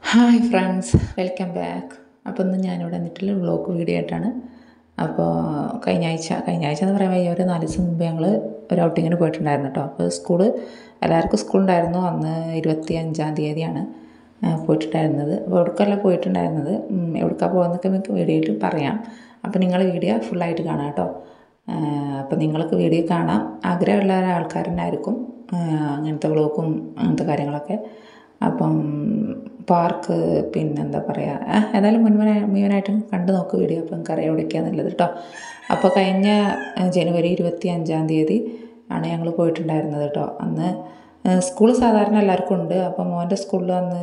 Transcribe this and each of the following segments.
hi friends welcome back അപ്പോൾ ഇന്ന് ഞാനിവിടെ വന്നിട്ടുള്ള വ്ളോഗ് വീഡിയോ ആയിട്ടാണ് അപ്പോൾ കഴിഞ്ഞ ആഴ്ച കഴിഞ്ഞ ആഴ്ച എന്ന് പറയുമ്പോൾ ഈ ഒരു നാല് ദിവസം മുമ്പ് ഞങ്ങൾ ഒരു ഔട്ടിങ്ങിന് പോയിട്ടുണ്ടായിരുന്നു കേട്ടോ അപ്പോൾ സ്കൂള് എല്ലാവർക്കും സ്കൂളുണ്ടായിരുന്നു അന്ന് ഇരുപത്തി അഞ്ചാം തീയതിയാണ് ആ, പോയിട്ടുണ്ടായിരുന്നത് അപ്പോൾ എവിടേക്കല്ല പോയിട്ടുണ്ടായിരുന്നത് ഉം, എവിടേക്കാണ് പോകുന്നതൊക്കെ നിങ്ങൾക്ക് വീഡിയോയിൽ പറയാം അപ്പോൾ നിങ്ങൾ വീഡിയോ ഫുള്ളായിട്ട് കാണാം കേട്ടോ ആ, അപ്പോൾ നിങ്ങൾക്ക് വീഡിയോ കാണാം ആഗ്രഹമുള്ള ആൾക്കാരനായിരിക്കും അങ്ങനത്തെ വ്ളോഗും അങ്ങനത്തെ കാര്യങ്ങളൊക്കെ അപ്പം പാർക്ക് പിന്നെന്താ പറയുക ആ, ഏതായാലും മുൻപേ മുഴുവനായിട്ടും കണ്ടു നോക്ക് വീഡിയോ അപ്പം നിങ്ങൾക്ക് അറിയാം എവിടേക്കാന്നുള്ളത് കേട്ടോ അപ്പോൾ കഴിഞ്ഞ ആ, ജനുവരി ഇരുപത്തി അഞ്ചാം തീയതി ആണ് ഞങ്ങൾ പോയിട്ടുണ്ടായിരുന്നത് കേട്ടോ അന്ന് സ്കൂൾ സാധാരണ എല്ലാവർക്കും ഉണ്ട് അപ്പം മോൻ്റെ സ്കൂളിൽ അന്ന്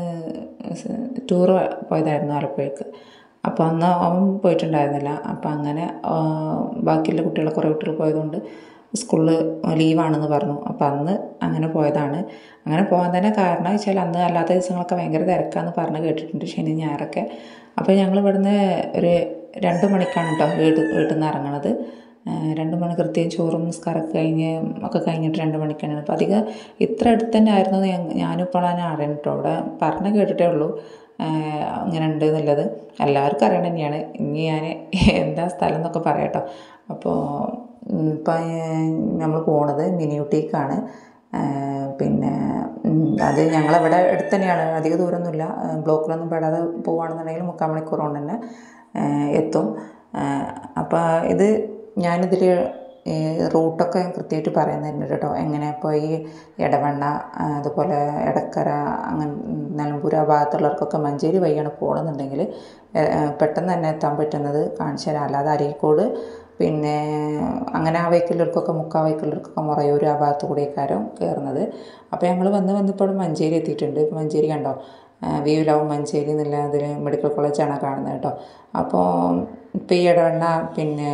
ടൂർ പോയതായിരുന്നു ആലപ്പുഴയ്ക്ക് അപ്പോൾ അന്ന് അവൻ പോയിട്ടുണ്ടായിരുന്നില്ല അപ്പം അങ്ങനെ ആ, ബാക്കിയുള്ള കുട്ടികളെ കുറേ കുട്ടികൾ പോയതുകൊണ്ട് സ്കൂളിൽ ലീവാണെന്ന് പറഞ്ഞു അപ്പോൾ അന്ന് അങ്ങനെ പോയതാണ് അങ്ങനെ പോകാൻ തന്നെ കാരണം വെച്ചാൽ അന്ന് അല്ലാത്ത ദിവസങ്ങളൊക്കെ ഭയങ്കര തിരക്കാന്ന് പറഞ്ഞ് കേട്ടിട്ടുണ്ട് ശനി ഞായറൊക്കെ അപ്പോൾ ഞങ്ങൾ ഇവിടുന്ന് ഒരു രണ്ട് മണിക്കാണ് കേട്ടോ വീട് വീട്ടിൽ നിന്ന് ഇറങ്ങണത് ഏഹ് രണ്ട് മണി കൃത്യം ചോറും നിസ്കാരമൊക്കെ കഴിഞ്ഞ് ഒക്കെ കഴിഞ്ഞിട്ട് രണ്ട് മണിക്കാണ് അപ്പോൾ അധികം ഇത്ര അടുത്ത് തന്നെ ആയിരുന്നു എന്ന് ഞങ്ങ- ഞാനിപ്പോഴാണ് അറിയണം കേട്ടോ അവിടെ പറഞ്ഞ് കേട്ടിട്ടേ ഉള്ളൂ ഏഹ് അങ്ങനെ ഉണ്ട് എന്നുള്ളത് എല്ലാവർക്കും അറിയണം തന്നെയാണ് ഇനി ഞാൻ എന്താ സ്ഥലം എന്നൊക്കെ പറയാം കേട്ടോ അപ്പോൾ ഇപ്പം നമ്മൾ പോണത് മിനി ഊട്ടിക്കാണ് ഏഹ് പിന്നെ ഉം, അത് ഞങ്ങളവിടെ അടുത്ത് തന്നെയാണ് അധിക ദൂരമൊന്നുമില്ല ഏഹ് ബ്ലോക്കിലൊന്നും പെടാതെ പോവുകയാണെന്നുണ്ടെങ്കിൽ മുക്കാൽ മണിക്കൂർ കൊണ്ട് തന്നെ ഏഹ് എത്തും അപ്പോൾ ഇത് ഞാനിതിൽ റൂട്ടൊക്കെ കൃത്യമായിട്ട് പറയുന്നുണ്ട് കേട്ടോ എങ്ങനെ ഇപ്പോൾ ഈ എടവണ്ണ ആ, അതുപോലെ എടക്കര അങ്ങനെ നിലമ്പൂർ ആ ഭാഗത്തുള്ളവർക്കൊക്കെ മഞ്ചേരി വഴിയാണ് പോകണമെന്നുണ്ടെങ്കിൽ പെട്ടെന്ന് തന്നെ എത്താൻ പറ്റുന്നത് കാണിച്ചു തരാം അല്ലാതെ അരീക്കോട് പിന്നെ അങ്ങനെ ആ വൈക്കുള്ളവർക്കൊക്കെ മുക്കാ വൈക്കുള്ളവർക്കൊക്കെ മുറയൂർ ആ ഭാഗത്ത് കൂടിയേക്കാരും കയറുന്നത് അപ്പോൾ ഞങ്ങൾ വന്ന് വന്നപ്പോൾ മഞ്ചേരി എത്തിയിട്ടുണ്ട് ഇപ്പോൾ മഞ്ചേരി കണ്ടോ വ്യൂ ലവ് മഞ്ചേരി എന്നുള്ള അതിൽ മെഡിക്കൽ കോളേജാണ് കാണുന്നത് കേട്ടോ അപ്പോൾ ഇപ്പോൾ ഈ ഇടവണ്ണ പിന്നെ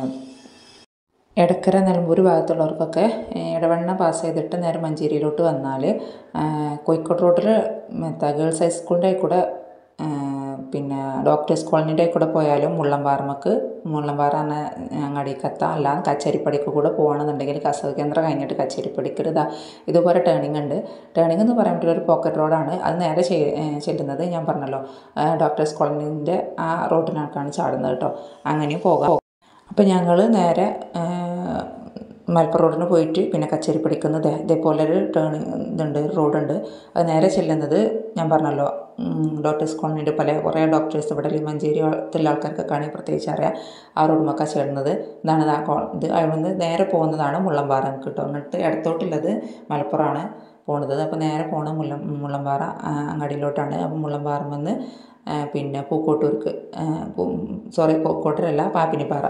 എടക്കര നിലമ്പൂർ ഭാഗത്തുള്ളവർക്കൊക്കെ ഏഹ്, ഇടവണ്ണ പാസ് ചെയ്തിട്ട് നേരെ മഞ്ചേരിയിലോട്ട് വന്നാൽ കോഴിക്കോട് റോഡിൽ മറ്റേ ഗേൾസ് ഹൈസ്കൂളിൻ്റെ കൂടെ ഏഹ്, പിന്നെ ഡോക്ടേഴ്സ് കോളനീൻ്റെ കൂടെ പോയാലും മുള്ളംപാറമക്ക് മുള്ളംപാറ എന്ന അങ്ങാടിക്ക് എത്താം അല്ല കച്ചേരിപ്പടിക്ക് കൂടെ പോകണമെന്നുണ്ടെങ്കിൽ കസവ് കേന്ദ്രം കഴിഞ്ഞിട്ട് കച്ചേരിപ്പടിക്ക് ഇതാ ഇതുപോലെ ടേണിംഗ് ഉണ്ട് ടേണിംഗ് എന്ന് പറയാൻ പറ്റില്ല ഒരു പോക്കറ്റ് റോഡാണ് അത് നേരെ ചെയ് ഏഹ്, ചെല്ലുന്നത് ഞാൻ പറഞ്ഞല്ലോ ഏഹ്, ഡോക്ടേഴ്സ് കോളനീൻ്റെ ആ റോഡിനേക്കാണ് ചാടുന്നത് കേട്ടോ അങ്ങനെയും പോകാം അപ്പോൾ ഞങ്ങൾ നേരെ ആ, മലപ്പുറം റോഡിന് പോയിട്ട് പിന്നെ കച്ചേരി പഠിക്കുന്നത് ഇതേപോലെ ഒരു ടേണിങ് ഇതുണ്ട് റോഡുണ്ട് അത് നേരെ ചെല്ലുന്നത് ഞാൻ പറഞ്ഞല്ലോ ഉം, ഡോക്ടേഴ്സ് കോളനിയുടെ പല കുറേ ഡോക്ടേഴ്സ് ഇവിടെ ഈ മഞ്ചേരി ഭാഗത്തുള്ള ആൾക്കാർക്കൊക്കെ ആണെങ്കിൽ പ്രത്യേകിച്ച് അറിയാം ആ റോഡുമൊക്കെ ചേരുന്നത് ഇതാണ് ആ കോ ഇത് അവിടുന്ന് നേരെ പോകുന്നതാണ് മുള്ളംപാറ കിട്ടും എന്നിട്ട് ഇടത്തോട്ടുള്ളത് മലപ്പുറമാണ് പോണത് അപ്പോൾ നേരെ പോണ മുള്ളം മുള്ളംപാറ ആ, അങ്ങാടിയിലോട്ടാണ് അപ്പോൾ മുള്ളംപാറമെന്ന് പിന്നെ പൂക്കോട്ടൂർക്ക് സോറി പൂക്കോട്ടൂരല്ല പാപ്പിനിപ്പാറ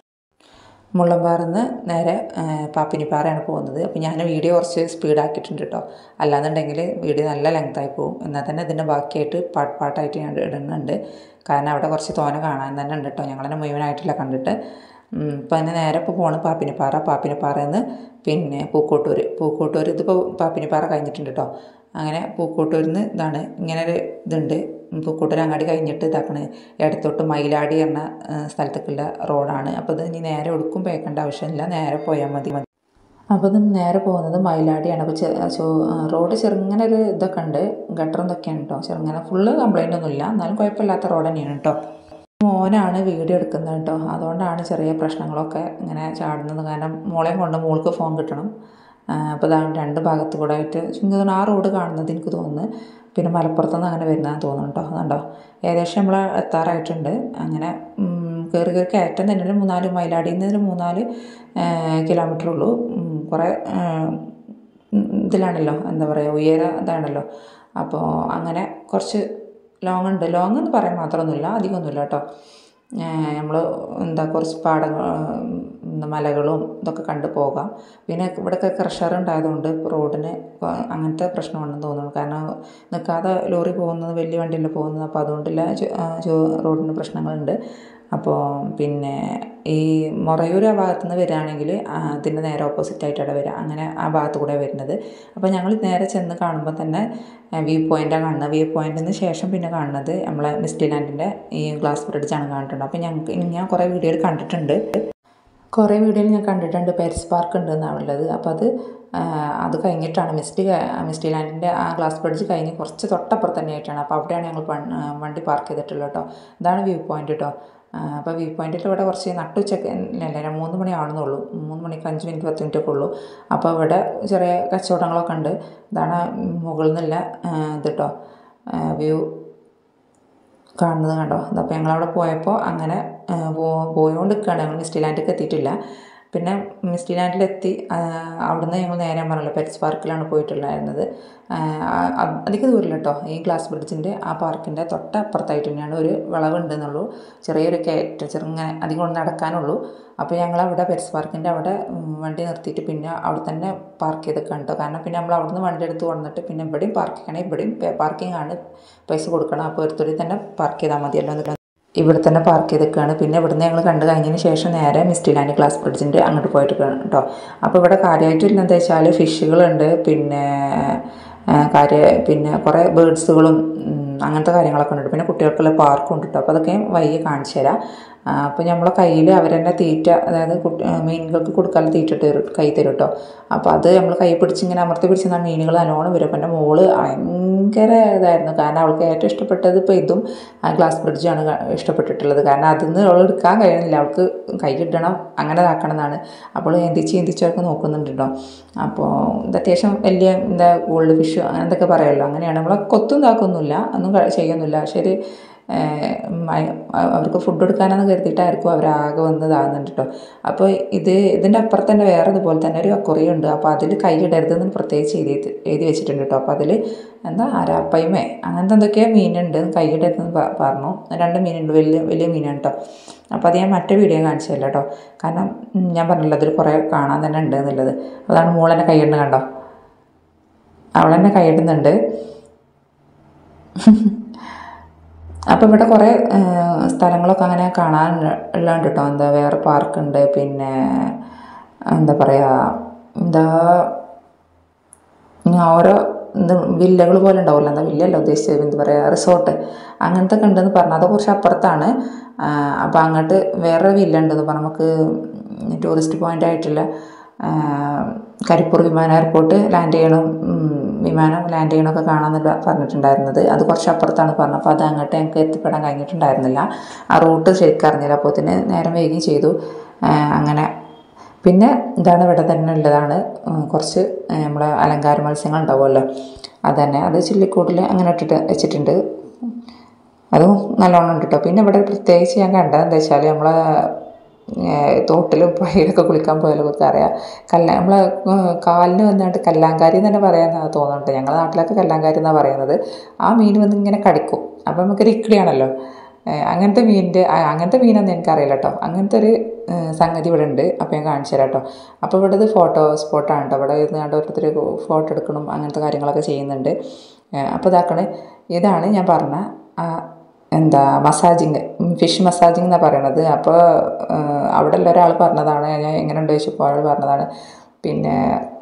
മുള്ളംപാറന്ന് നേരെ ആ, പാപ്പിനിപ്പാറയാണ് പോകുന്നത് അപ്പോൾ ഞാൻ വീഡിയോ കുറച്ച് സ്പീഡാക്കിയിട്ടുണ്ട് കേട്ടോ അല്ലാന്നുണ്ടെങ്കിൽ വീഡിയോ നല്ല ലെങ്തായി പോകും എന്നാൽ തന്നെ ഇതിൻ്റെ ബാക്കിയായിട്ട് പാട്ട് പാട്ടായിട്ട് ഞാൻ ഇടുന്നുണ്ട് കാരണം അവിടെ കുറച്ച് തോന കാണാൻ തന്നെ ഉണ്ട് കേട്ടോ ഞങ്ങളെന്നെ മുഴുവനായിട്ടില്ല കണ്ടിട്ട് ഉം, ഇപ്പം അതിന് നേരെ ഇപ്പോൾ പോണ് പാപ്പിനിപ്പാറ പാപ്പിനിപ്പാറയിൽ നിന്ന് പിന്നെ പൂക്കോട്ടൂർ പൂക്കോട്ടൂർ ഇതിപ്പോൾ പാപ്പിനിപ്പാറ കഴിഞ്ഞിട്ടുണ്ട് കേട്ടോ അങ്ങനെ പൂക്കോട്ടൂരിൽ നിന്ന് ഇതാണ് ഇങ്ങനെ ഒരു ഇതുണ്ട് പൂക്കോട്ടൂർ അങ്ങാടി കഴിഞ്ഞിട്ട് ഇതാക്കണേ ഇടത്തോട്ട് മയിലാടി എന്ന ആ, സ്ഥലത്തേക്കുള്ള റോഡാണ് അപ്പോൾ ഇത് ഇനി നേരെ ഒടുക്കും പേക്കേണ്ട ആവശ്യമില്ല നേരെ പോയാൽ മതി മതി അപ്പോൾ ഇത് നേരെ പോകുന്നത് മയിലാടിയാണ് അപ്പോൾ ചെ- ചോ റോഡ് ചെറുങ്ങനെ ഒരു ഇതൊക്കെ ഉണ്ട് ഗട്ടറും ഇതൊക്കെയാണ് കേട്ടോ ചെറുങ്ങനെ ഫുള്ള് കംപ്ലൈൻ്റ് ഒന്നുമില്ല എന്നാലും കുഴപ്പമില്ലാത്ത റോഡ് തന്നെയാണ് കേട്ടോ മോനാണ് വീഡിയോ എടുക്കുന്നത് കേട്ടോ അതുകൊണ്ടാണ് ചെറിയ പ്രശ്നങ്ങളൊക്കെ ഇങ്ങനെ ചാടുന്നത് കാരണം മോളെയും കൊണ്ട് മോൾക്ക് ഫോൺ കിട്ടണം അപ്പോൾ ഇതാണ് രണ്ട് ഭാഗത്ത് കൂടെ ആയിട്ട് എനിക്ക് തോന്നുന്നു ആ റോഡ് കാണുന്നത് എനിക്ക് തോന്നുന്നു പിന്നെ മലപ്പുറത്ത് നിന്ന് അങ്ങനെ വരുന്നതെന്ന് തോന്നുന്നു കേട്ടോ അതുണ്ടോ ഏകദേശം നമ്മൾ എത്താറായിട്ടുണ്ട് അങ്ങനെ ഉം, കയറി കയറി കയറ്റം തന്നെ ഒരു മൂന്നാല് മയിലാടിയിൽ നിന്ന് ഒരു മൂന്നാല് കിലോമീറ്റർ ഉള്ളൂ ഉം, കുറേ ആ, ഉം, ഇതിലാണല്ലോ എന്താ പറയുക ഉയര ഇതാണല്ലോ അപ്പോൾ അങ്ങനെ കുറച്ച് ലോങ് ഉണ്ട് ലോങ് എന്ന് പറയാൻ മാത്രമൊന്നുമില്ല അധികമൊന്നുമില്ല കേട്ടോ നമ്മൾ എന്താ കുറച്ച് പാടങ്ങൾ ഉം, മലകളും ഇതൊക്കെ കണ്ട് പോകാം പിന്നെ ഇവിടെയൊക്കെ ക്രഷർ ഉണ്ടായതുകൊണ്ട് റോഡിന് കൊ- അങ്ങനത്തെ പ്രശ്നമാണെന്ന് തോന്നുന്നു കാരണം നിൽക്കാതെ ലോറി പോകുന്നത് വലിയ വണ്ടിയല്ലേ പോകുന്നത് അപ്പോൾ അതുകൊണ്ടില്ല ചോ- ആ, ചോ- റോഡിന് പ്രശ്നങ്ങളുണ്ട് അപ്പോൾ പിന്നെ ഈ മൊറയൂർ ആ ഭാഗത്തു നിന്ന് വരികയാണെങ്കിൽ അതിൻ്റെ നേരെ ഓപ്പോസിറ്റ് ആയിട്ടാണ് വരിക അങ്ങനെ ആ ഭാഗത്ത് കൂടെ വരുന്നത് അപ്പോൾ ഞങ്ങൾ നേരെ ചെന്ന് കാണുമ്പോൾ തന്നെ വ്യൂ പോയിൻ്റാണ് കാണുന്നത് വ്യൂ പോയിൻറ്റിന് ശേഷം പിന്നെ കാണുന്നത് നമ്മളെ മിസ്റ്റി ലാൻഡിൻ്റെ ഈ ഗ്ലാസ് ബ്രിഡ്ജാണ് കണ്ടിട്ടുണ്ട് അപ്പോൾ ഞങ്ങൾക്ക് ഞാൻ കുറേ വീഡിയോയിൽ കണ്ടിട്ടുണ്ട് കുറേ വീഡിയോയിൽ ഞാൻ കണ്ടിട്ടുണ്ട് പെരിസ് പാർക്ക് ഉണ്ട് എന്നുള്ളത് അപ്പോൾ അത് ആ, അത് കഴിഞ്ഞിട്ടാണ് മിസ്റ്റി മിസ്റ്റി ലാൻഡിൻ്റെ ആ ഗ്ലാസ് ബ്രിഡ്ജ് കഴിഞ്ഞ് കുറച്ച് തൊട്ടപ്പുറത്ത് തന്നെയായിട്ടാണ് അപ്പോൾ അവിടെയാണ് ഞങ്ങൾ വൺ- ആ, വണ്ടി പാർക്ക് ചെയ്തിട്ടുള്ളത് കേട്ടോ ഇതാണ് വ്യൂ പോയിന്റ് കേട്ടോ ആ, അപ്പോൾ വ്യൂ പോയിന്റിൽ ഇവിടെ കുറച്ച് നട്ടുച്ചക്ക് അല്ല മൂന്ന് മണി ആവുന്നുള്ളൂ മൂന്ന് മണിക്ക് അഞ്ച് മിനിറ്റ് പത്ത് മിനിറ്റ് ഒക്കെ ഉള്ളൂ അപ്പോൾ ഇവിടെ ചെറിയ കച്ചവടങ്ങളൊക്കെ ഉണ്ട് ഇതാണ് മുകളിൽ നിന്നുള്ള ആ, ഇത് കേട്ടോ വ്യൂ കാണുന്നത് കണ്ടോ അപ്പോൾ ഞങ്ങളവിടെ പോയപ്പോൾ അങ്ങനെ ആ, പോ പോയോണ്ട് നിൽക്കുകയാണ് ഞങ്ങൾ മിസ്റ്റി ലാൻഡിലേക്ക് എത്തിയിട്ടില്ല പിന്നെ മിസ്റ്റി ലാൻഡിലെത്തി ആ, അവിടുന്ന് ഞങ്ങൾ നേരെ പറഞ്ഞല്ലോ പെറ്റ്സ് പാർക്കിലാണ് പോയിട്ടുണ്ടായിരുന്നത് ആ, അ- അധികം ദൂരമില്ല കേട്ടോ ഈ ഗ്ലാസ് ബ്രിഡ്ജിൻ്റെ ആ പാർക്കിൻ്റെ തൊട്ടപ്പുറത്തായിട്ട് തന്നെയാണ് ഒരു വളവുണ്ടെന്നുള്ളൂ ചെറിയൊരു കയറ്റം ചെറുങ്ങനെ അധികം ഒന്നും നടക്കാനുള്ളൂ അപ്പോൾ ഞങ്ങൾ അവിടെ പെറ്റ്സ് പാർക്കിൻ്റെ അവിടെ ഉം, വണ്ടി നിർത്തിയിട്ട് പിന്നെ അവിടെ തന്നെ പാർക്ക് ചെയ്ത് കണ്ടോ കാരണം പിന്നെ നമ്മൾ അവിടുന്ന് വണ്ടി എടുത്ത് വന്നിട്ട് പിന്നെ ഇവിടെയും പാർക്ക് ചെയ്യണം ഇവിടെയും പാർക്കിംഗ് ആണ് പൈസ കൊടുക്കണം അപ്പോൾ ഒരു തൊടി തന്നെ പാർക്ക് ചെയ്താൽ മതിയല്ലോ എന്നിട്ട് ഇവിടെ തന്നെ പാർക്ക് ചെയ്തേക്കാണ് പിന്നെ ഇവിടുന്ന് ഞങ്ങൾ കണ്ടു കഴിഞ്ഞതിന് ശേഷം നേരെ മിസ്റ്റി ലാൻഡ് ഗ്ലാസ് ബ്രിഡ്ജിൻ്റെ അങ്ങോട്ട് പോയിട്ട് കേട്ടോ അപ്പോൾ ഇവിടെ കാര്യമായിട്ടില്ല എന്താ വെച്ചാൽ ഫിഷുകളുണ്ട് പിന്നെ ആ, കാര്യ പിന്നെ കുറേ ബേഡ്സുകളും അങ്ങനത്തെ കാര്യങ്ങളൊക്കെ ഉണ്ട് പിന്നെ കുട്ടികൾക്കുള്ള പാർക്കും ഉണ്ട് കേട്ടോ അപ്പോൾ അതൊക്കെ വയ്യ കാണിച്ചു തരാം ആ, അപ്പോൾ നമ്മളെ കയ്യിൽ അവർ തന്നെ തീറ്റ അതായത് കുട്ടി- ആ, മീനുകൾക്ക് കൊടുക്കാൻ തീറ്റ ഇട്ട് തരും കൈ തരും കേട്ടോ അപ്പോൾ അത് നമ്മൾ കൈ പിടിച്ച് ഇങ്ങനെ അമർത്തി പിടിച്ച് ആ മീനുകൾ നല്ലോണം വരും അപ്പം എൻ്റെ മോള് ഭയങ്കര ഇതായിരുന്നു കാരണം അവൾക്ക് ഏറ്റവും ഇഷ്ടപ്പെട്ടത് ഇപ്പോൾ ഇതും ആ ഗ്ലാസ് ബ്രിഡ്ജാണ് ക- ഇഷ്ടപ്പെട്ടിട്ടുള്ളത് കാരണം അതിൽ നിന്ന് അവൾ എടുക്കാൻ കഴിയുന്നില്ല അവൾക്ക് കൈയിടണം അങ്ങനെ ഇതാക്കണം എന്നാണ് അപ്പോൾ എന്തിച്ച് എന്തിച്ചൊക്കെ നോക്കുന്നുണ്ട് കേട്ടോ അപ്പോൾ ഇത് അത്യാവശ്യം വലിയ എന്താ ഗോൾഡ് ഫിഷ് അങ്ങനെ എന്തൊക്കെ പറയുമല്ലോ അങ്ങനെയാണ് നമ്മളെ കൊത്തും ഇതാക്കൊന്നുമില്ല ഒന്നും ക- ചെയ്യുന്നില്ല പക്ഷേ ഒരു ഏഹ്, മ- അവർക്ക് ഫുഡ് കൊടുക്കാനെന്ന് കരുതിയിട്ടായിരിക്കും അവരാകെ വന്നതാകുന്നുണ്ട് കേട്ടോ അപ്പോൾ ഇത് ഇതിൻ്റെ അപ്പുറത്ത് തന്നെ വേറെ ഇതുപോലെ തന്നെ ഒരു അക്കുറിയ ഉണ്ട് അപ്പോൾ അതിൽ കൈയിടരുതെന്ന് പ്രത്യേകിച്ച് എഴുതി എഴുതി വെച്ചിട്ടുണ്ട് കേട്ടോ അപ്പോൾ അതിൽ എന്താ അരാപ്പയ്മേ അങ്ങനത്തെ എന്തൊക്കെയോ മീനുണ്ട് കൈയിടരുതെന്ന് പ- പറഞ്ഞു രണ്ട് മീനുണ്ട് വലിയ വലിയ മീനാണ് കേട്ടോ അപ്പോൾ അത് ഞാൻ മറ്റേ വീഡിയോ കാണിച്ചു തരാം കേട്ടോ കാരണം ഉം, ഞാൻ പറഞ്ഞല്ലോ അതിൽ കുറേ കാണാൻ തന്നെ ഉണ്ട് എന്നുള്ളത് അതാണ് മോളെന്നെ കൈയിടുന്നത് കണ്ടോ അവളെന്നെ കൈയിടുന്നുണ്ട് അപ്പോൾ ഇവിടെ കുറേ ആ, സ്ഥലങ്ങളൊക്കെ അങ്ങനെ കാണാൻ ഉള്ളതുണ്ട് കേട്ടോ എന്താ വേറെ പാർക്കുണ്ട് പിന്നെ എന്താ പറയുക എന്താ ഇങ്ങനെ ഓരോ എന്താ വില്ലകൾ പോലെ ഉണ്ടാവില്ല എന്താ വില്ലല്ല ഉദ്ദേശിച്ചത് എന്താ പറയുക റിസോർട്ട് അങ്ങനത്തെ ഒക്കെ ഉണ്ടെന്ന് പറഞ്ഞു അത് കുറച്ച് അപ്പുറത്താണ് അപ്പോൾ അങ്ങോട്ട് വേറെ വില്ല ഉണ്ടെന്ന് പറഞ്ഞു നമുക്ക് ടൂറിസ്റ്റ് പോയിൻ്റ് ആയിട്ടുള്ള ആ, കരിപ്പൂർ വിമാന എയർപോർട്ട് ലാൻഡ് ചെയ്യണം ഉം, വിമാനം ലാൻഡ് ചെയ്യണമൊക്കെ കാണാമെന്ന് പറഞ്ഞിട്ടുണ്ടായിരുന്നത് അത് കുറച്ച് അപ്പുറത്താണ് പറഞ്ഞത് അപ്പോൾ അത് അങ്ങോട്ട് ഞങ്ങൾക്ക് എത്തിപ്പെടാൻ കഴിഞ്ഞിട്ടുണ്ടായിരുന്നില്ല ആ റൂട്ട് ശരിക്കും അറിഞ്ഞില്ല അപ്പോൾ തന്നെ നേരം വൈകി ചെയ്തു ആ, അങ്ങനെ പിന്നെ ഇതാണ് ഇവിടെ തന്നെ ഉള്ളതാണ് ഉം, കുറച്ച് ഏ, നമ്മളെ അലങ്കാര മത്സ്യങ്ങൾ ഉണ്ടാവുമല്ലോ അതന്നെ അത് ചില്ലിക്കൂട്ടിൽ അങ്ങനെ ഇട്ടിട്ട് വെച്ചിട്ടുണ്ട് അതും നല്ലോണം ഉണ്ട് കേട്ടോ പിന്നെ ഇവിടെ പ്രത്യേകിച്ച് ഞാൻ കണ്ടത് എന്താ വെച്ചാൽ നമ്മളെ ഏ, തോട്ടിലും പുഴയിലൊക്കെ കുളിക്കാൻ പോയാലും ഒക്കെ അറിയാം കല്ല നമ്മളെ ഉം, കാലിന് വന്നിട്ട് കല്ലാങ്കാരി എന്ന് തന്നെ പറയാമെന്നാണ് തോന്നുന്നുണ്ട് ഞങ്ങളുടെ നാട്ടിലൊക്കെ കല്ലാങ്കാരി എന്നാണ് പറയുന്നത് ആ മീൻ വന്ന് ഇങ്ങനെ കടിക്കും അപ്പം നമുക്കൊരു ഇക്കിളിയാണല്ലോ ഏ, അങ്ങനത്തെ മീനിൻ്റെ ആ, അങ്ങനത്തെ മീനൊന്നും എനിക്കറിയില്ല കേട്ടോ അങ്ങനത്തെ ഒരു ഏ, സംഗതി ഇവിടെ ഉണ്ട് അപ്പോൾ ഞാൻ കാണിച്ചു തരാം കേട്ടോ അപ്പോൾ ഇവിടെ ഇത് ഫോട്ടോ സ്പോട്ടാണ് കേട്ടോ ഇവിടെ ഇരുന്ന് കണ്ട് ഓരോരുത്തർ ഫോട്ടോ എടുക്കണം അങ്ങനത്തെ കാര്യങ്ങളൊക്കെ ചെയ്യുന്നുണ്ട് അപ്പോൾ ഇതാക്കണേ ഇതാണ് ഞാൻ പറഞ്ഞ ആ എന്താ മസാജിങ് ഫിഷ് മസാജിങ് എന്നാണ് പറയണത് അപ്പോൾ അവിടെ ഉള്ള ഒരാൾ പറഞ്ഞതാണ് ഞാൻ എങ്ങനെ ഉണ്ട് ചോദിച്ചപ്പോൾ അയാൾ പറഞ്ഞതാണ് പിന്നെ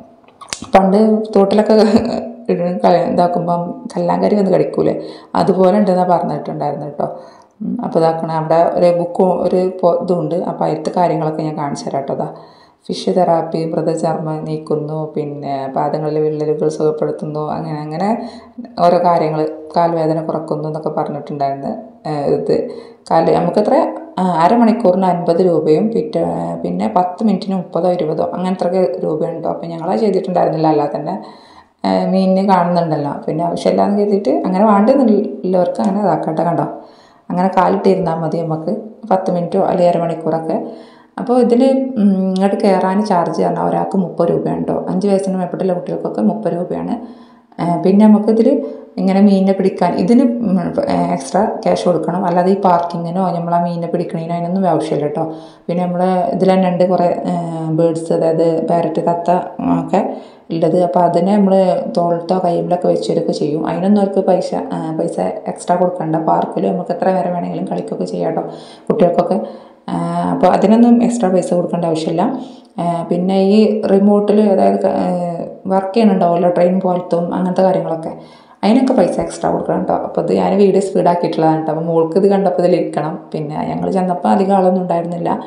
പണ്ട് തോട്ടിലൊക്കെ ഇട- ക- ഇതാക്കുമ്പം കല്ലാങ്കരി വന്ന് കടിക്കൂലേ അതുപോലെ ഉണ്ടെന്നാണ് പറഞ്ഞിട്ടുണ്ടായിരുന്നു കേട്ടോ ഉം, അപ്പോൾ ഇതാക്കണം അവിടെ ഒരു ബുക്കും ഒരു പൊ- ഇതുണ്ട് അപ്പോൾ അതിലത്തെ കാര്യങ്ങളൊക്കെ ഞാൻ കാണിച്ചു തരാം കേട്ടോ അതാ ഫിഷ് തെറാപ്പി മൃതചർമ്മം നീക്കുന്നു പിന്നെ പാദങ്ങളിലെ വിള്ളലുകൾ സുഖപ്പെടുത്തുന്നു അങ്ങനെ അങ്ങനെ ഓരോ കാര്യങ്ങൾ കാൽവേദന കുറക്കുന്നു എന്നൊക്കെ പറഞ്ഞിട്ടുണ്ടായിരുന്നു ഏഹ് ഇത് കാല് നമുക്കത്ര ആ, അരമണിക്കൂറിന് അൻപത് രൂപയും പിറ്റേ പിന്നെ പത്ത് മിനിറ്റിന് മുപ്പതോ ഇരുപതോ അങ്ങനത്തെ രൂപയുണ്ടോ അപ്പോൾ ഞങ്ങളത് ചെയ്തിട്ടുണ്ടായിരുന്നില്ല അല്ലാതെ തന്നെ ഏഹ് മീനിനെ കാണുന്നുണ്ടല്ലോ പിന്നെ ആവശ്യമില്ലാന്ന് കരുതിയിട്ട് അങ്ങനെ വേണ്ടുന്നുള്ളവർക്ക് അങ്ങനെ ഇതാക്കട്ടെ കണ്ടോ അങ്ങനെ കാലിട്ടിരുന്നാൽ മതി നമുക്ക് പത്ത് മിനിറ്റോ അല്ലെങ്കിൽ അരമണിക്കൂറൊക്കെ അപ്പോൾ ഇതിൽ ഇങ്ങോട്ട് കയറാൻ ചാർജ് പറഞ്ഞാൽ ഒരാൾക്ക് മുപ്പത് രൂപയാണ് കേട്ടോ അഞ്ച് വയസ്സിന് മേപ്പെട്ടുള്ള കുട്ടികൾക്കൊക്കെ മുപ്പത് രൂപയാണ് ആ, പിന്നെ നമുക്കിതിൽ ഇങ്ങനെ മീനിനെ പിടിക്കാൻ ഇതിന് എക്സ്ട്രാ ക്യാഷ് കൊടുക്കണം അല്ലാതെ ഈ പാർക്കിങ്ങിനോ നമ്മൾ ആ മീനിനെ പിടിക്കണതിനോ അതിനൊന്നും ആവശ്യമില്ല കേട്ടോ പിന്നെ നമ്മൾ ഇതിൽ തന്നെ ഉണ്ട് കുറേ ബേഡ്സ് അതായത് പാരറ്റ് തത്ത ഒക്കെ ഉള്ളത് അപ്പോൾ അതിനെ നമ്മൾ തോളത്തോ കയ്യിലൊക്കെ വെച്ചൊക്കെ ചെയ്യും അതിനൊന്നും അവർക്ക് പൈസ ആ, പൈസ എക്സ്ട്രാ കൊടുക്കണ്ട പാർക്കിൽ നമുക്ക് എത്ര നേരം വേണമെങ്കിലും കളിക്കുകയൊക്കെ ചെയ്യാം കേട്ടോ കുട്ടികൾക്കൊക്കെ അപ്പോൾ അതിനൊന്നും എക്സ്ട്രാ പൈസ കൊടുക്കേണ്ട ആവശ്യമില്ല ആ, പിന്നെ ഈ റിമോട്ടിൽ അതായത് വർക്ക് ചെയ്യണുണ്ടാവുമല്ലോ ട്രെയിൻ പോലത്തും അങ്ങനത്തെ കാര്യങ്ങളൊക്കെ അതിനൊക്കെ പൈസ എക്സ്ട്രാ കൊടുക്കണം കേട്ടോ അപ്പോൾ ഇത് ഞാൻ വീഡിയോ സ്പീഡാക്കിയിട്ടുള്ളതാണ് കേട്ടോ അപ്പോൾ മോൾക്ക് ഇത് കണ്ടപ്പോൾ ഇതിലിരിക്കണം പിന്നെ ഞങ്ങൾ ചെന്നപ്പോൾ അധികം ആളൊന്നും ഉണ്ടായിരുന്നില്ല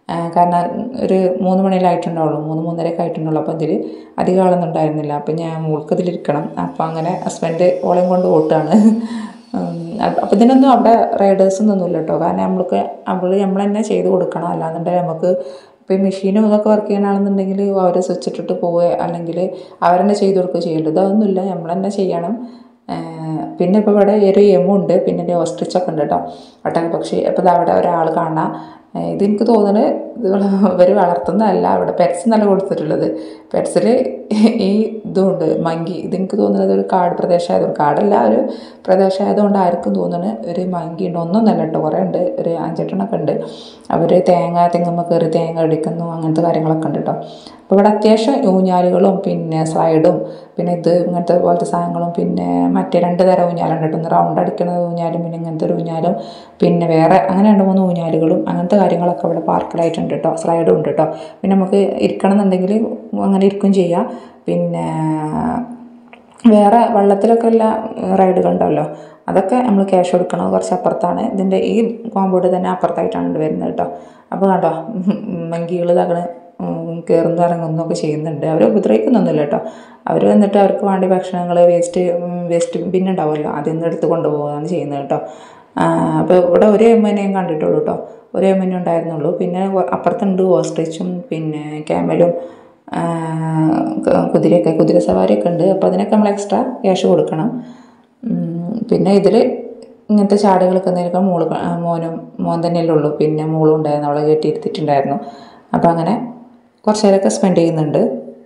ആ, കാരണം ഒരു മൂന്ന് മണിയിലായിട്ടുണ്ടാവുള്ളൂ മൂന്ന് മൂന്നരയൊക്കെ ആയിട്ടുണ്ടാവുള്ളൂ അപ്പോൾ അതിൽ അധികം ആളൊന്നും ഉണ്ടായിരുന്നില്ല അപ്പം ഞാൻ മോൾക്ക് ഇതിലിരിക്കണം അപ്പോൾ അങ്ങനെ ഹസ്ബൻഡ് ഓളെയും കൊണ്ട് ഓട്ടാണ് അപ്പം ഇതിനൊന്നും അവിടെ റൈഡേഴ്സൊന്നും ഒന്നുമില്ല കേട്ടോ കാരണം നമ്മൾക്ക് അവൾ നമ്മൾ തന്നെ ചെയ്ത് കൊടുക്കണം അല്ലാന്നുണ്ടെങ്കിൽ നമുക്ക് ഇപ്പോൾ ഈ മെഷീനും ഇതൊക്കെ വർക്ക് ചെയ്യണമെന്നുണ്ടെങ്കിൽ അവർ സ്വിച്ച് ഇട്ടിട്ട് പോവുക അല്ലെങ്കിൽ അവരെന്നെ ചെയ്ത് കൊടുക്കുകയോ ചെയ്യേണ്ടത് അതൊന്നുമില്ല നമ്മൾ തന്നെ ചെയ്യണം ഏഹ് പിന്നെ ഇപ്പോൾ ഇവിടെ ഒരു എമ്മുണ്ട് പിന്നെ ഒരു ഓസ്ട്രിച്ചൊക്കെ ഉണ്ട് കേട്ടോ ഒട്ടക പക്ഷി അപ്പോൾ ഇത് അവിടെ ഒരാൾ കാണാം ഏഹ് ഇത് എനിക്ക് തോന്നുന്നത് ഇത് ഇവർ വളർത്തുന്നതല്ല അവിടെ പെറ്റ്സ് എന്നല്ല കൊടുത്തിട്ടുള്ളത് പെറ്റ്സിൽ ഈ ഇതുണ്ട് മങ്കി ഇതെനിക്ക് തോന്നുന്നത് ഒരു കാട് പ്രദേശമായതുകൊണ്ട് കാടല്ല ഒരു പ്രദേശമായതുകൊണ്ട് ആർക്കും തോന്നുന്നത് ഒരു മങ്കി ഉണ്ട് ഒന്നൊന്നല്ല കേട്ടോ കുറേ ഉണ്ട് ഒരു അഞ്ചെട്ടെണ്ണൊക്കെ ഉണ്ട് അവർ തേങ്ങ തെങ്ങുമ്പോൾ കയറി തേങ്ങ അടിക്കുന്നു അങ്ങനത്തെ കാര്യങ്ങളൊക്കെ ഉണ്ട് കേട്ടോ അപ്പോൾ ഇവിടെ അത്യാവശ്യം ഊഞ്ഞാലുകളും പിന്നെ സ്ലൈഡും പിന്നെ ഇത് ഇങ്ങനത്തെ പോലത്തെ സാധനങ്ങളും പിന്നെ മറ്റേ രണ്ട് തരം ഊഞ്ഞാലുണ്ട് കേട്ടോ ഒന്ന് റൗണ്ട് അടിക്കുന്ന ഊഞ്ഞാലും പിന്നെ ഇങ്ങനത്തെ ഒരു ഊഞ്ഞാലും പിന്നെ വേറെ അങ്ങനെ രണ്ട് മൂന്ന് ഊഞ്ഞാലുകളും അങ്ങനത്തെ കാര്യങ്ങളൊക്കെ ഇവിടെ പാർക്കിലായിട്ടുണ്ട് കേട്ടോ സ്ലൈഡും ഉണ്ട് കേട്ടോ പിന്നെ നമുക്ക് ഇരിക്കണം എന്നുണ്ടെങ്കിൽ അങ്ങനെ ഇരിക്കും ചെയ്യാം പിന്നെ വേറെ വെള്ളത്തിലൊക്കെ ഉള്ള റൈഡുകൾ ഉണ്ടാവല്ലോ അതൊക്കെ നമ്മൾ ക്യാഷ് കൊടുക്കണം കുറച്ച് അപ്പുറത്താണ് ഇതിൻ്റെ ഈ കോമ്പൗണ്ട് തന്നെ അപ്പുറത്തായിട്ടാണ് ഇത് വരുന്നത് കേട്ടോ അപ്പോൾ കണ്ടോ മങ്കികൾ ഇതാക്കണ കയറുന്നു ഇറങ്ങുന്നു ഒക്കെ ചെയ്യുന്നുണ്ട് അവർ ഉപദ്രവിക്കുന്നൊന്നുമില്ല കേട്ടോ അവർ വന്നിട്ട് അവർക്ക് വേണ്ടി ഭക്ഷണങ്ങൾ വേസ്റ്റ് വേസ്റ്റ് ബിൻ ഉണ്ടാവുമല്ലോ അതിൽ നിന്ന് എടുത്ത് കൊണ്ടുപോകുകയാണ് ചെയ്യുന്നത് കേട്ടോ അപ്പോൾ ഇവിടെ ഒരു എമ്മനെയും കണ്ടിട്ടുള്ളൂ കേട്ടോ ഒരു എമ്മനെ ഉണ്ടായിരുന്നുള്ളൂ പിന്നെ അപ്പുറത്തുണ്ട് ഓസ്ട്രിച്ചും പിന്നെ ക്യാമലും ആ, ക- കുതിരയൊക്കെ കുതിര സവാരിയൊക്കെ ഉണ്ട് അപ്പോൾ അതിനൊക്കെ നമ്മൾ എക്സ്ട്രാ ക്യാഷ് കൊടുക്കണം ഉം, പിന്നെ ഇതിൽ ഇങ്ങനത്തെ ചാടുകൾ നിൽക്കുന്നതിനൊക്കെ മോള് ക- ആ, മോനും മോൻ തന്നെയല്ലേ ഉള്ളൂ പിന്നെ മോളും ഉണ്ടായിരുന്നു അവളെ കെട്ടിയിരുത്തിയിട്ടുണ്ടായിരുന്നു അപ്പോൾ അങ്ങനെ കുറച്ച് നേരമൊക്കെ സ്പെൻഡ് ചെയ്യുന്നുണ്ട്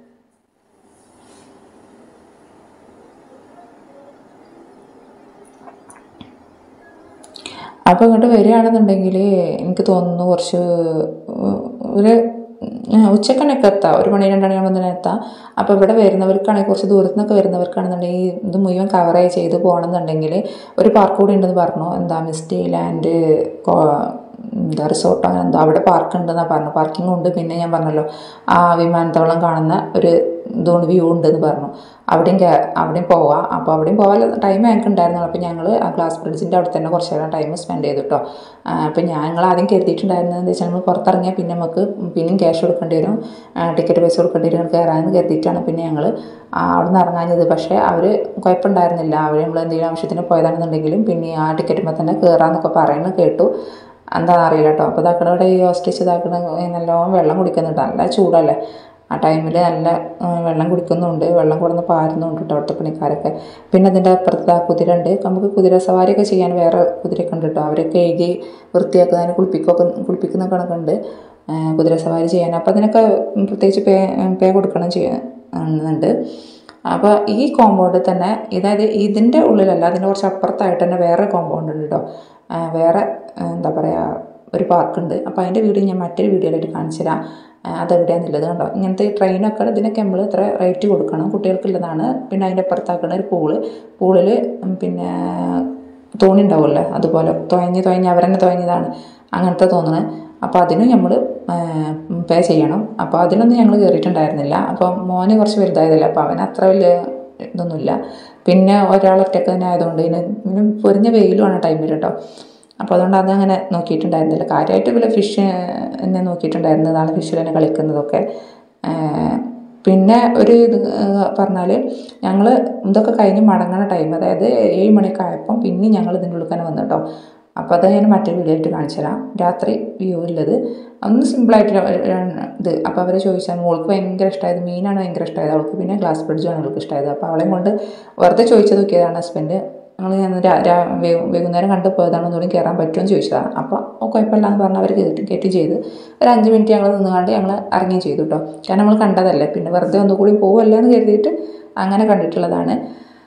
അപ്പോൾ ഇങ്ങോട്ട് വരികയാണെന്നുണ്ടെങ്കിൽ എനിക്ക് തോന്നുന്നു കുറച്ച് ഒരു ഉച്ചക്കണൊക്കെ എത്താം ഒരു മണി രണ്ട് മണിയാകുമ്പോൾ തന്നെ എത്താം അപ്പോൾ ഇവിടെ വരുന്നവർക്കാണെങ്കിൽ കുറച്ച് ദൂരത്തു നിന്നൊക്കെ വരുന്നവർക്കാണെന്നുണ്ടെങ്കിൽ ഇത് മുഴുവൻ കവറേ ചെയ്ത് പോകണമെന്നുണ്ടെങ്കിൽ ഒരു പാർക്ക് കൂടി ഉണ്ടെന്ന് പറഞ്ഞു എന്താ മിസ്റ്റി ലാൻഡ് എന്താ റിസോർട്ട് അങ്ങനെ എന്തോ അവിടെ പാർക്ക് ഉണ്ടെന്നാണ് പറഞ്ഞു പാർക്കിംഗ് ഉണ്ട് പിന്നെ ഞാൻ പറഞ്ഞല്ലോ ആ വിമാനത്താവളം കാണുന്ന ഒരു ഇതുകൊണ്ട് വ്യൂ ഉണ്ടെന്ന് പറഞ്ഞു അവിടെയും കേ അവിടെയും പോവാം അപ്പോൾ അവിടെയും പോകാൻ ടൈം ഞങ്ങൾക്ക് ഉണ്ടായിരുന്നു അപ്പോൾ ഞങ്ങൾ ആ ഗ്ലാസ് ബ്രിഡ്ജിൻ്റെ അവിടെ തന്നെ കുറച്ച് നേരം ടൈം സ്പെൻഡ് ചെയ്തു കേട്ടോ അപ്പോൾ ഞങ്ങൾ ആദ്യം കരുതിയിട്ടുണ്ടായിരുന്നത് എന്താ വെച്ചാൽ നമ്മൾ പുറത്തിറങ്ങിയാൽ പിന്നെ നമുക്ക് പിന്നെയും ക്യാഷ് കൊടുക്കേണ്ടി വരും ടിക്കറ്റ് പൈസ കൊടുക്കേണ്ടി വരും കയറാമെന്ന് കരുതിയിട്ടാണ് പിന്നെ ഞങ്ങൾ അവിടെ നിന്ന് ഇറങ്ങാഞ്ഞത് പക്ഷേ അവർ കുഴപ്പമുണ്ടായിരുന്നില്ല അവർ നമ്മൾ എന്തെങ്കിലും ആവശ്യത്തിന് പോയതാണെന്നുണ്ടെങ്കിലും പിന്നെ ആ ടിക്കറ്റുമ്പോൾ തന്നെ കയറാമെന്നൊക്കെ പറയുന്നത് കേട്ടു എന്താണെന്ന് അറിയില്ല കേട്ടോ അപ്പോൾ ഇതാക്കണ ഇവിടെ ഈ ഓസ്ട്രിച്ച് ഇതാക്കണ നല്ലോണം വെള്ളം കുടിക്കുന്നുണ്ട് നല്ല ചൂടല്ലേ ആ ടൈമിൽ നല്ല ആ, വെള്ളം കുടിക്കുന്നുണ്ട് വെള്ളം കൊടുന്ന് പാരുന്നുണ്ട് കേട്ടോ അവിടുത്തെ പണിക്കാരൊക്കെ പിന്നെ അതിൻ്റെ അപ്പുറത്ത് ആ കുതിര ഉണ്ട് നമുക്ക് കുതിര സവാരിയൊക്കെ ചെയ്യാൻ വേറെ കുതിരയൊക്കെ ഉണ്ട് കേട്ടോ അവരൊക്കെ എഴുതി വൃത്തിയാക്കുന്നതിന് കുളിപ്പിക്കൊക്കെ കുളിപ്പിക്കുന്ന കണക്കുണ്ട് ആ, കുതിര സവാരി ചെയ്യാൻ അപ്പോൾ അതിനൊക്കെ പ്രത്യേകിച്ച് പേ പേ കൊടുക്കണം ചെയ്യുന്നുണ്ട് അപ്പോൾ ഈ കോമ്പൗണ്ടിൽ തന്നെ ഇതായത് ഇതിൻ്റെ ഉള്ളിലല്ല അതിൻ്റെ കുറച്ച് അപ്പുറത്തായിട്ട് തന്നെ വേറെ കോമ്പൗണ്ട് ഉണ്ട് കേട്ടോ ആ, വേറെ ആ, എന്താ പറയുക ഒരു പാർക്കുണ്ട് അപ്പോൾ അതിൻ്റെ വീഡിയോ ഞാൻ മറ്റൊരു വീഡിയോയിലായിട്ട് കാണിച്ചു തരാം ആ, അതെവിടെയാണെന്നുള്ളത് കണ്ടോ ഇങ്ങനത്തെ ട്രെയിനൊക്കെ ഇതിനൊക്കെ നമ്മൾ ഇത്ര റേറ്റ് കൊടുക്കണം കുട്ടികൾക്കുള്ളതാണ് പിന്നെ അതിൻ്റെ അപ്പുറത്താക്കണ ഒരു പൂള് പൂളിൽ പിന്നെ തോണി ഉണ്ടാവുമല്ലോ അതുപോലെ തുഴഞ്ഞ് തുഴഞ്ഞ് അവരെന്നെ തുഴഞ്ഞതാണ് അങ്ങനത്തെ തോന്നുന്നത് അപ്പോൾ അതിനും നമ്മൾ പേ ചെയ്യണം അപ്പോൾ അതിനൊന്നും ഞങ്ങൾ കയറിയിട്ടുണ്ടായിരുന്നില്ല അപ്പോൾ മോന് കുറച്ച് വലുതായതല്ലേ അപ്പോൾ അവന് അത്ര വലിയ ഇതൊന്നുമില്ല പിന്നെ ഒരാൾ ഒറ്റക്ക് തന്നെ ആയതുകൊണ്ട് ഇതിന് ഇതിന് പൊരിഞ്ഞ വെയിലുമാണ് ടൈമിൽ കേട്ടോ അപ്പോൾ അതുകൊണ്ട് അതങ്ങനെ നോക്കിയിട്ടുണ്ടായിരുന്നില്ല കാര്യമായിട്ട് ഇവരെ ഫിഷ് എന്നെ നോക്കിയിട്ടുണ്ടായിരുന്നതാണ് ഫിഷിൽ തന്നെ കളിക്കുന്നതൊക്കെ ഏഹ് പിന്നെ ഒരു ഇത് പറഞ്ഞാൽ ഞങ്ങൾ ഇതൊക്കെ കഴിഞ്ഞ് മടങ്ങണ ടൈം അതായത് ഏഴ് മണിയൊക്കെ ആയപ്പം പിന്നെ ഞങ്ങൾ ഇതിൻ്റെ ഉള്ളിൽ തന്നെ വന്നു കേട്ടോ അപ്പോൾ അത് ഞാൻ മറ്റൊരു വീഡിയോ ആയിട്ട് കാണിച്ചു തരാം രാത്രി വ്യൂ ഉള്ളത് ഒന്ന് സിമ്പിളായിട്ട് ഇത് അപ്പോൾ അവർ ചോദിച്ചാൽ മോൾക്ക് ഭയങ്കര ഇഷ്ടമായത് മീനാണ് ഭയങ്കര ഇഷ്ടമായത് അവൾക്ക് പിന്നെ ഗ്ലാസ് ബ്രിഡ്ജാണ് അവൾക്ക് ഇഷ്ടമായത് അപ്പോൾ അവളെയും കൊണ്ട് വെറുതെ ചോദിച്ചു നോക്കിയതാണ് ഹസ്ബൻഡ് ഞങ്ങൾ ഞാൻ രാ- രാ- വൈ- വൈകുന്നേരം കണ്ട് പോയതാണ് ഒന്നുകൂടി കയറാൻ പറ്റുമെന്ന് ചോദിച്ചതാണ് അപ്പോൾ ഓ കുഴപ്പമില്ല എന്ന് പറഞ്ഞ് അവർ കയറ്റി കയറ്റി ചെയ്ത് ഒരു അഞ്ച് മിനിറ്റ് ഞങ്ങൾ നിന്നുകൊണ്ട് ഞങ്ങൾ ഇറങ്ങുകയും ചെയ്തു കേട്ടോ കാരണം നമ്മൾ കണ്ടതല്ലേ പിന്നെ വെറുതെ ഒന്നുകൂടി പോവല്ലേ എന്ന് കരുതിയിട്ട് അങ്ങനെ കണ്ടിട്ടുള്ളതാണ്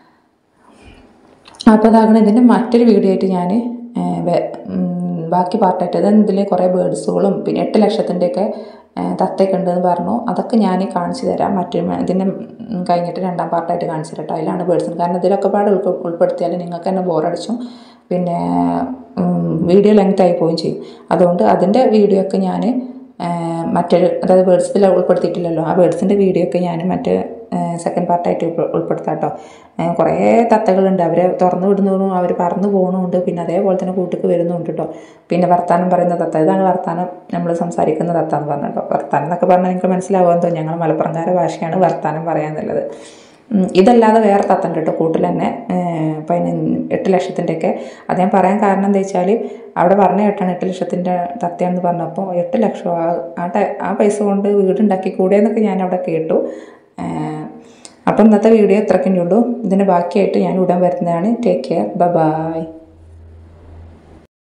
അപ്പോൾ അതാകണം ഇതിൻ്റെ മറ്റൊരു വീഡിയോ ആയിട്ട് ഞാൻ ബാക്കി പാർട്ടായിട്ട് അത് ഇതിൽ കുറേ ബേഡ്സുകളും പിന്നെ എട്ട് ലക്ഷത്തിൻ്റെയൊക്കെ തത്തയൊക്കെ ഉണ്ടെന്ന് പറഞ്ഞു അതൊക്കെ ഞാൻ കാണിച്ചു തരാം മറ്റു ഇതിൻ്റെ ഉം, കഴിഞ്ഞിട്ട് രണ്ടാം പാർട്ടായിട്ട് കാണിച്ചു തരാം കേട്ടോ അതിലാണ് ബേഡ്സിന് കാരണം ഇതിലൊക്കെ പാട് ഉൾപ്പെ ഉൾപ്പെടുത്തിയാൽ നിങ്ങൾക്ക് തന്നെ ബോറടിച്ചും പിന്നെ വീഡിയോ ലെങ്ത് ആയി പോവുകയും ചെയ്യും അതുകൊണ്ട് അതിൻ്റെ വീഡിയോ ഒക്കെ ഞാൻ മറ്റൊരു അതായത് ബേഡ്സിൽ ഉൾപ്പെടുത്തിയിട്ടില്ലല്ലോ ആ ബേഡ്സിൻ്റെ വീഡിയോ ഒക്കെ ഞാൻ മറ്റേ സെക്കൻഡ് പാർട്ടായിട്ട് ഉൾപ്പെ- ഉൾപ്പെടുത്താം കേട്ടോ ഏഹ് കുറേ തത്തകളുണ്ട് അവരെ തുറന്നു വിടുന്നതും അവർ പറന്നു പോകണമുണ്ട് പിന്നെ അതേപോലെ തന്നെ കൂട്ടിക്ക് വരുന്നുണ്ട് കേട്ടോ പിന്നെ വർത്താനം പറയുന്ന തത്ത ഇതാണ് വർത്താനം നമ്മൾ സംസാരിക്കുന്ന തത്ത എന്ന് പറഞ്ഞു കേട്ടോ വർത്താനം എന്നൊക്കെ പറഞ്ഞാൽ നിങ്ങൾക്ക് മനസ്സിലാവുമെന്തോ ഞങ്ങൾ മലപ്പുറംകാര ഭാഷയാണ് വർത്താനം പറയാന്നുള്ളത് ഉം, ഇതല്ലാതെ വേറെ തത്തണ്ട് കേട്ടോ കൂട്ടിൽ തന്നെ പതിനഞ്ച് എട്ട് ലക്ഷത്തിൻ്റെയൊക്കെ അത് ഞാൻ പറയാൻ കാരണം എന്താ വെച്ചാൽ അവിടെ പറഞ്ഞ കേട്ടാണ് എട്ട് ലക്ഷത്തിൻ്റെ തത്തയാണെന്ന് പറഞ്ഞപ്പോൾ എട്ട് ലക്ഷം ആ- ആ ടൈ- ആ പൈസ കൊണ്ട് വീടുണ്ടാക്കി കൂടെ എന്നൊക്കെ ഞാൻ അവിടെ കേട്ടു ഏഹ്, അപ്പം ഇന്നത്തെ വീഡിയോ ഇത്രയ്ക്കേ ഉള്ളൂ ഇതിൻ്റെ ബാക്കിയായിട്ട് ഞാൻ ഉടൻ വരുന്നതാണ് ടേക്ക് കെയർ ബൈ